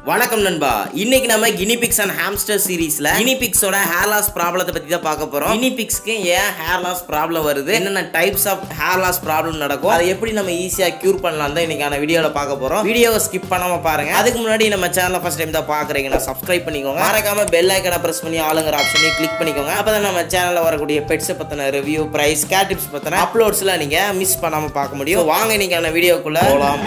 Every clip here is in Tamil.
வணக்கம் நண்பா இன்னைக்கு நம்ம கினிபிக்ஸ் அண்ட் ஹாம்ஸ்டர் சீரீஸ்ல கினிபிக்ஸோட ஹேர் லாஸ் ப்ராப்ளத்தை பத்தி தான் பார்க்க போறோம் கினிபிக்ஸ்க்கு ஏன் ஹேர் லாஸ் ப்ராப்ளம் வருது என்னென்ன types of hair loss problem நடக்கும் அதை எப்படி நம்ம ஈஸியா கியூர் பண்ணலாம் தான் இன்னைக்கான வீடியோல பார்க்க போறோம் வீடியோவை ஸ்கிப் பண்ணாம பாருங்க அதுக்கு முன்னாடி நம்ம சேனலை ஃபர்ஸ்ட் டைம் தான் பாக்குறீங்கன்னா சப்ஸ்கிரைப் பண்ணிக்கோங்க மறக்காம பெல் ஐக்கனை பிரஸ் பண்ணி ஆளுங்கிற ஆப்ஷனையும் கிளிக் பண்ணிக்கோங்க அப்பதான் நம்ம சேனல்ல வரக்கூடிய பெட்ஸ் பத்தின ரிவ்யூ பிரைஸ் கேர் டிப்ஸ் பத்தின அப்லோட்ஸ்ல நீங்க மிஸ் பண்ணாம பார்க்க முடியும் வாங்க இன்னைக்கான வீடியோக்குள்ள போலாம்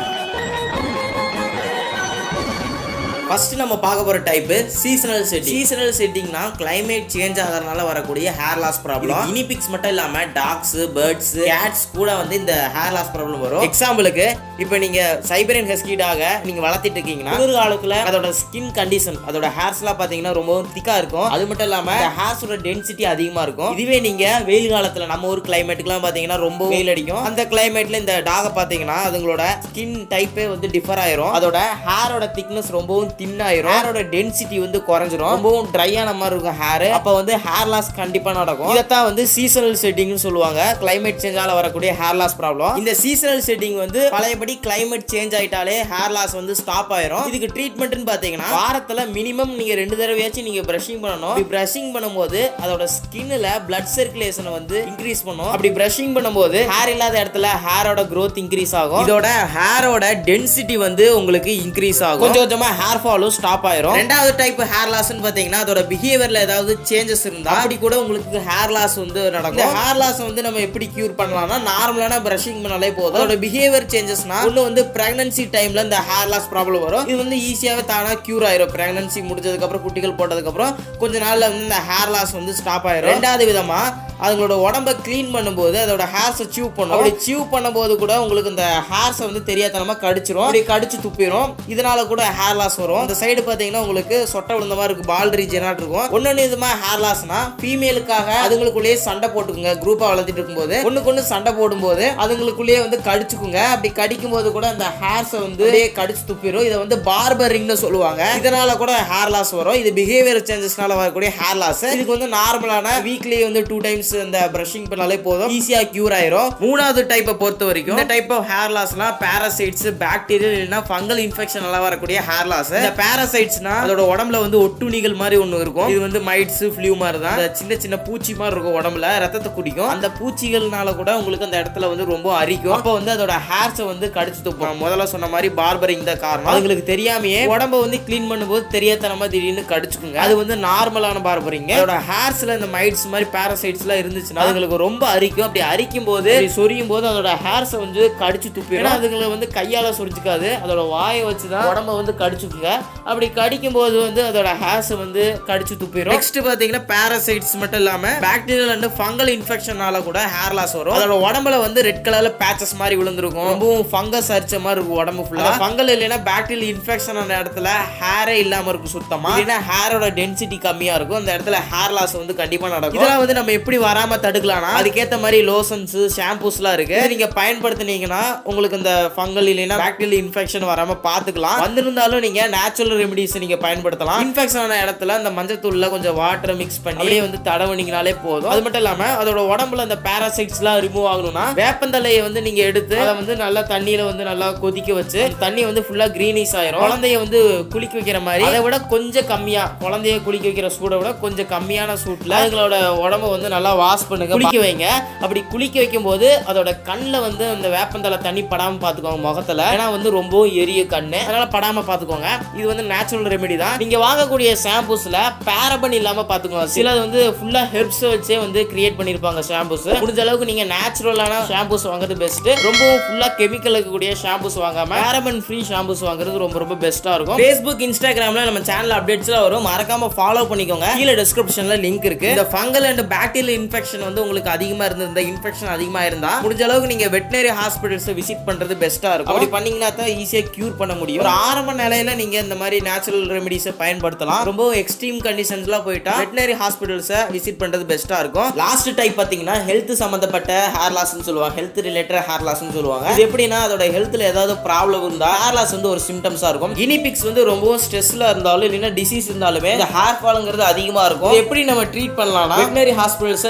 ஃபர்ஸ்ட் நம்ம பார்க்க போற டைப் சீசனல் செட்டிங் சீசனல் செட்டிங்னா கிளைமேட் சேஞ்ச் ஆகிறதுனால வரக்கூடிய ஹேர் லாஸ் ப்ராப்ளம் இனிபிக்ஸ் மட்டும் இல்லாம டாக்ஸ் பேர்ட்ஸ் கேட்ஸ் கூட வந்து இந்த ஹேர் லாஸ் ப்ராப்ளம் வரும் எக்ஸாம்பிளுக்கு இப்போ நீங்க சைபரியன் ஹஸ்கி டாக நீங்க வளர்த்திட்டு இருக்கீங்கன்னா குளிர்காலத்துல அதோட ஸ்கின் கண்டிஷன் அதோட ஹேர்ஸ்லாம் பாத்தீங்கன்னா ரொம்பவும் திக்கா இருக்கும் அது மட்டும் இல்லாம ஹேர்ஸோட டென்சிட்டி அதிகமா இருக்கும் இதுவே நீங்க வெயில் காலத்துல நம்ம ஊர் கிளைமேட்டுக்குலாம் பாத்தீங்கன்னா ரொம்ப வெயில் அடிக்கும் அந்த கிளைமேட்ல இந்த டாக பாத்தீங்கன்னா அதுங்களோட ஸ்கின் டைப்பே வந்து டிஃபர் ஆயிரும் அதோட ஹேரோட திக்னஸ் ரொம்பவும் தின் ஆயிரும் ஹேரோட டென்சிட்டி வந்து குறைஞ்சிரும் ரொம்பவும் ட்ரை ஆன மாதிரி இருக்கும் ஹேர் அப்ப வந்து ஹேர் லாஸ் கண்டிப்பா நடக்கும் இதைத்தான் வந்து சீசனல் செட்டிங்னு சொல்லுவாங்க கிளைமேட் சேஞ்சால வரக்கூடிய ஹேர் லாஸ் ப்ராப்ளம் இந்த சீசனல் செட்டிங் வந்து பழையபடி கிளைமேட் சேஞ்ச் ஆயிட்டாலே ஹேர் லாஸ் வந்து ஸ்டாப் ஆயிரும் இதுக்கு ட்ரீட்மெண்ட்னு பாத்தீங்கன்னா வாரத்துல மினிமம் நீங்க ரெண்டு தடவையாச்சும் நீங்க பிரஷிங் பண்ணணும் பிரஷிங் பண்ணும்போது அதோட ஸ்கின்ல பிளட் சர்க்குலேஷன் வந்து இன்க்ரீஸ் பண்ணும் அப்படி பிரஷிங் பண்ணும்போது ஹேர் இல்லாத இடத்துல ஹேரோட growth இன்க்ரீஸ் ஆகும் இதோட ஹேரோட டென்சிட்டி வந்து உங்களுக்கு இன்க்ரீஸ் ஆகும் கொஞ்சம் கொஞ்சமா ஹேர் ஃபாலும் ஸ்டாப் ஆயிரும் ரெண்டாவது டைப் ஹேர் லாஸ்னு பாத்தீங்கன்னா அதோட பிஹேவியர்ல ஏதாவது சேஞ்சஸ் இருந்தா அப்படி கூட உங்களுக்கு ஹேர் லாஸ் வந்து நடக்கும் இந்த ஹேர் லாஸ் வந்து நம்ம எப்படி கியூர் பண்ணலாம்னா நார்மலான பிரஷிங் பண்ணாலே போதும் அதோட பிஹேவியர் சேஞ்சஸ்னா ஒன்று வந்து பிரெக்னன்சி டைம்ல இந்த ஹேர் லாஸ் ப்ராப்ளம் வரும் இது வந்து ஈஸியாவே தானா கியூர் ஆயிரும் பிரெக்னன்சி முடிஞ்சதுக்கு அப்புறம் குட்டிகள் போட்டதுக்கு அப்புறம் கொஞ்ச நாள்ல வந்து இந்த ஹேர் லாஸ் வந்து ஸ்டாப் ஆயிரும் ரெண்டாவது விதமா அதுங்களோட உடம்ப க்ளீன் பண்ணும்போது அதோட ஹேர்ஸை சிவ் பண்ணும் அப்படி சிவ் பண்ணும்போது கூட உங்களுக்கு இந்த ஹேர்ஸை வந்து தெரியாதனமா கடிச்சிரும் அப்படி கடிச்சு துப்பிடும் இதனால கூட ஹேர் லாஸ் வரும் இந்த சைடு பார்த்தீங்கன்னா உங்களுக்கு சொட்டை விழுந்த மாதிரி இருக்கும் பால் ரீஜனாக இருக்கும் ஒன்னொன்று இதுமா ஹேர் லாஸ்னா ஃபீமேலுக்காக அதுங்களுக்குள்ளேயே சண்டை போட்டுக்குங்க குரூப்பாக வளர்த்துட்டு இருக்கும்போது ஒண்ணுக்கு ஒன்று சண்டை போடும்போது அதுங்களுக்குள்ளேயே வந்து கடிச்சுக்குங்க அப்படி கடிக்கும் போது கூட அந்த ஹேர்ஸை வந்து அப்படியே கடிச்சு துப்பிடும் இதை வந்து பார்பரிங்னு சொல்லுவாங்க இதனால கூட ஹேர் லாஸ் வரும் இது பிஹேவியர் சேஞ்சஸ்னால வரக்கூடிய ஹேர் லாஸ் இதுக்கு வந்து நார்மலான வீக்லி வந்து டூ டைம்ஸ் இந்த பிரஷிங் பண்ணாலே போதும் ஈஸியா கியூர் ஆயிரும் மூணாவது டைப்பை பொறுத்த வரைக்கும் இந்த டைப் ஆஃப் ஹேர் லாஸ்னா பாராசைட்ஸ் பாக்டீரியல் இல்லைன்னா ஃபங்கல் இன்ஃபெக்ஷன் எல்லாம் வரக்கூடிய ஹேர் லாஸ் இந்த பாராசைட்ஸ்னா அதோட உடம்புல வந்து ஒட்டுணிகள் மாதிரி ஒன்று இருக்கும் இது வந்து மைட்ஸ் ஃப்ளூ மாதிரி தான் இந்த சின்ன சின்ன பூச்சி மாதிரி இருக்கும் உடம்புல ரத்தத்தை குடிக்கும் அந்த பூச்சிகள்னால கூட உங்களுக்கு அந்த இடத்துல வந்து ரொம்ப அரிக்கும் அப்போ வந்து அதோட ஹேர்ஸை வந்து கடிச்சு துப்போம் நான் முதல்ல சொன்ன மாதிரி பார்பரிங் தான் காரணம் அதுங்களுக்கு தெரியாமையே உடம்ப வந்து க்ளீன் பண்ணும்போது தெரியாதனமா திடீர்னு கடிச்சுக்குங்க அது வந்து நார்மலான பார்பரிங் அதோட ஹேர்ஸ்ல இந்த மைட்ஸ் மாதிரி பாராசைட்ஸ்லாம் இருந்துச்சுன்னா அதுங்களுக்கு ரொம்ப அரிக்கும் அப்படி அரிக்கும் போது அப்படி சொரியும் போது அதோட ஹேர்ஸை வந்து கடிச்சு துப்பிடும் அதுங்களை வந்து கையால சொரிஞ்சுக்காது அதோட வாயை வச்சு தான் உடம்ப வந்து கடிச்சுக்குங்க அப்படி கடிக்கும் போது வந்து அதோட ஹேர்ஸ் வந்து கடிச்சு துப்பிடும் நெக்ஸ்ட் பாத்தீங்கன்னா பாராசைட்ஸ் மட்டும் இல்லாம பாக்டீரியல் அண்ட் ஃபங்கல் இன்ஃபெக்ஷனால கூட ஹேர் லாஸ் வரும் அதோட உடம்புல வந்து ரெட் கலர்ல பேச்சஸ் மாதிரி விழுந்திருக்கும் ரொம்பவும் ஃபங்கஸ் அரிச்ச மாதிரி இருக்கும் உடம்பு ஃபுல்லா ஃபங்கல் இல்லைன்னா பாக்டீரியல் இன்ஃபெக்ஷன் ஆன இடத்துல ஹேரே இல்லாம இருக்கும் சுத்தமா இல்லைன்னா ஹேரோட டென்சிட்டி கம்மியா இருக்கும் அந்த இடத்துல ஹேர் லாஸ் வந்து கண்டிப்பா நடக்கும் இதெல்லாம் வந்து நம்ம எப்படி வராம தடுக்கலாம்னா அதுக்கேத்த மாதிரி லோஷன்ஸ் ஷாம்பூஸ்லாம் இருக்கு இது நீங்க பயன்படுத்துனீங்கன்னா உங்களுக்கு இந்த ஃபங்கல் இல்லைன்னா பாக்டீரியல் இன்ஃபெக்ஷன் வராம பாத்துக்கலாம் வந்திருந்தாலும் நீங்க நேச்சுரல் ரெமிடிஸ் நீங்க பயன்படுத்தலாம் இன்ஃபெக்ஷன் ஆன இடத்துல அந்த மஞ்சத்தூள்ல கொஞ்சம் வாட்டர் மிக்ஸ் பண்ணி அப்படியே வந்து தடவுனீங்கனாலே போதும் அது மட்டும் இல்லாம அதோட உடம்புல அந்த பாராசைட்ஸ்லாம் ரிமூவ் ஆகணும்னா வேப்பந்தலையை வந்து நீங்க எடுத்து அதை வந்து நல்லா தண்ணியில வந்து நல்லா கொதிக்க வச்சு அந்த தண்ணி வந்து ஃபுல்லா கிரீனிஷ் ஆயிரும் குழந்தைய வந்து குளிக்க வைக்கிற மாதிரி அதை விட கொஞ்சம் கம்மியா குழந்தைய குளிக்க வைக்கிற சூடை விட கொஞ்சம் கம்மியான சூட்ல அதுங்களோட உடம்ப வந்து நல்லா வாஷ் பண்ணுங்க குளிக்க வைங்க அப்படி குளிக்க வைக்கும் போது அதோட கண்ணில் வந்து அந்த வேப்பந்தலை தண்ணி படாம பாத்துக்கோங்க முகத்துல ஏன்னா வந்து ரொம்பவும் எரிய கண்ணு அதனால படாம பாத்துக்கோங்க இது வந்து நேச்சுரல் ரெமெடி தான் நீங்க வாங்கக்கூடிய ஷாம்பூஸ்ல பேரபன் இல்லாம பாத்துக்கோங்க சிலது வந்து ஃபுல்லா ஹெர்ப்ஸ் வச்சே வந்து கிரியேட் பண்ணிருப்பாங்க ஷாம்பூஸ் முடிஞ்ச அளவுக்கு நீங்க நேச்சுரலான ஷாம்பூஸ் வாங்குறது பெஸ்ட் ரொம்பவும் ஃபுல்லா கெமிக்கல் இருக்கக்கூடிய ஷாம்பூஸ் வாங்காம பேரபன் ஃப்ரீ ஷாம்பூஸ் வாங்குறது ரொம்ப ரொம்ப பெஸ்ட்டா இருக்கும் ஃபேஸ்புக் இன்ஸ்டாகிராம்ல நம்ம சேனல் அப்டேட்ஸ்லாம் வரும் மறக்காம ஃபாலோ பண்ணிக்கோங்க கீழே டிஸ்கிரிப்ஷன்ல லிங்க் இருக்கு இந்த ஃபங்கல் அண்ட் பாக்டீரியல் இன்ஃபெக்ஷன் வந்து உங்களுக்கு அதிகமா இருந்திருந்தா இன்ஃபெக்ஷன் அதிகமா இருந்தா முடிஞ்ச அளவுக்கு நீங்க வெட்டினரி ஹாஸ்பிட்டல்ஸ் விசிட் பண்றது பெஸ்ட்டா இருக்கும் அப்படி பண்ணீங்கன்னா தான் ஈஸியா கியூர் பண்ண முடியும் ஒரு ஆரம்ப நிலையில நீங்க இந்த மாதிரி நேச்சுரல் ரெமெடிஸை பயன்படுத்தலாம் ரொம்ப எக்ஸ்ட்ரீம் கண்டிஷன்ஸ்லாம் போயிட்டா வெட்டினரி ஹாஸ்பிட்டல்ஸை விசிட் பண்றது பெஸ்ட்டா இருக்கும் லாஸ்ட் டைப் பாத்தீங்கன்னா ஹெல்த் சம்பந்தப்பட்ட ஹேர் லாஸ்னு சொல்லுவாங்க ஹெல்த் ரிலேட்டட் ஹேர் லாஸ்னு சொல்லுவாங்க இது எப்படின்னா அதோட ஹெல்த்ல ஏதாவது ப்ராப்ளம் இருந்தா ஹேர் லாஸ் வந்து ஒரு சிம்டம்ஸா இருக்கும் கினிபிக்ஸ் வந்து ரொம்பவும் ஸ்ட்ரெஸ்ல இருந்தாலும் இல்லைன்னா டிசீஸ் இருந்தாலுமே இந்த ஹேர் ஃபால்ங்கிறது அதிகமா இருக்கும் இது எப்படி நம்ம ட்ரீட் பண்ணலாம்னா வெட்டினரி ஹாஸ்பிட்டல்ஸை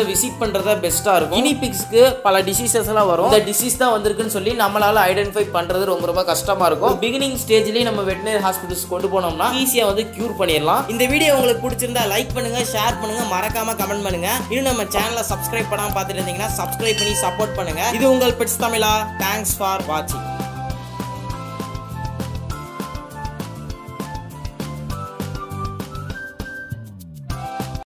விசிட் பண்றதா பெஸ்டா இருக்கும் கினி பிக்ஸ்க்கு பல டிசீசஸ் எல்லாம் வரும் இந்த டிசீஸ் தான் வந்திருக்குன்னு சொல்லி நம்மளால ஐடென்டிஃபை பண்றது ரொம்ப ரொம்ப கஷ்டமா இருக்கும் பிகினிங் ஸ்டேஜ்லயே நம்ம வெட்டினரி ஹாஸ்பிட்டல்ஸ் கொண்டு போனோம்னா ஈஸியா வந்து கியூர் பண்ணிடலாம் இந்த வீடியோ உங்களுக்கு பிடிச்சிருந்தா லைக் பண்ணுங்க ஷேர் பண்ணுங்க மறக்காம கமெண்ட் பண்ணுங்க இன்னும் நம்ம சேனலை சப்ஸ்கிரைப் பண்ணாம பார்த்துட்டு இருந்தீங்கன்னா சப்ஸ்கிரைப் பண்ணி சப்போர்ட் பண்ணுங்க இது உங்கள் பெட்ஸ் தமிழா தேங்க்ஸ் ஃபார் வாட்சிங்